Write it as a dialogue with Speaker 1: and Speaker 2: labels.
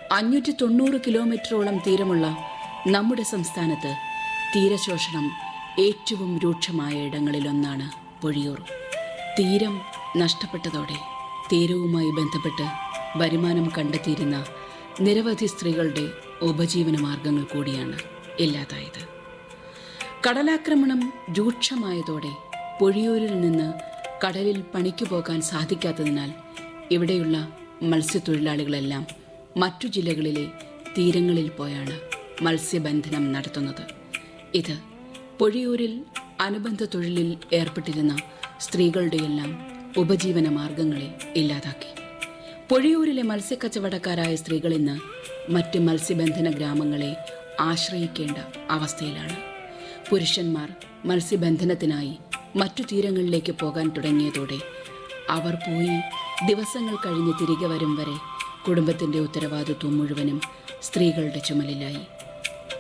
Speaker 1: അഞ്ഞൂറ്റി തൊണ്ണൂറ് കിലോമീറ്ററോളം തീരമുള്ള നമ്മുടെ സംസ്ഥാനത്ത് തീരശോഷണം ഏറ്റവും രൂക്ഷമായ ഇടങ്ങളിലൊന്നാണ് പൊഴിയൂർ തീരം നഷ്ടപ്പെട്ടതോടെ തീരവുമായി ബന്ധപ്പെട്ട് വരുമാനം കണ്ടെത്തിയിരുന്ന നിരവധി സ്ത്രീകളുടെ ഉപജീവന മാർഗങ്ങൾ കൂടിയാണ് ഇല്ലാതായത് കടലാക്രമണം രൂക്ഷമായതോടെ പൊഴിയൂരിൽ നിന്ന് കടലിൽ പണിക്കു പോകാൻ സാധിക്കാത്തതിനാൽ ഇവിടെയുള്ള മത്സ്യത്തൊഴിലാളികളെല്ലാം മറ്റു ജില്ലകളിലെ തീരങ്ങളിൽ പോയാണ് മത്സ്യബന്ധനം നടത്തുന്നത് ഇത് പൊഴിയൂരിൽ അനുബന്ധ തൊഴിലിൽ ഏർപ്പെട്ടിരുന്ന സ്ത്രീകളുടെയെല്ലാം ഉപജീവന മാർഗങ്ങളെ ഇല്ലാതാക്കി പൊഴിയൂരിലെ മത്സ്യക്കച്ചവടക്കാരായ സ്ത്രീകൾ ഇന്ന് മറ്റ് മത്സ്യബന്ധന ഗ്രാമങ്ങളെ ആശ്രയിക്കേണ്ട അവസ്ഥയിലാണ് പുരുഷന്മാർ മത്സ്യബന്ധനത്തിനായി മറ്റു തീരങ്ങളിലേക്ക് പോകാൻ തുടങ്ങിയതോടെ അവർ പോയി ദിവസങ്ങൾ കഴിഞ്ഞ് തിരികെ വരും വരെ കുടുംബത്തിന്റെ ഉത്തരവാദിത്വം മുഴുവനും സ്ത്രീകളുടെ ചുമലിലായി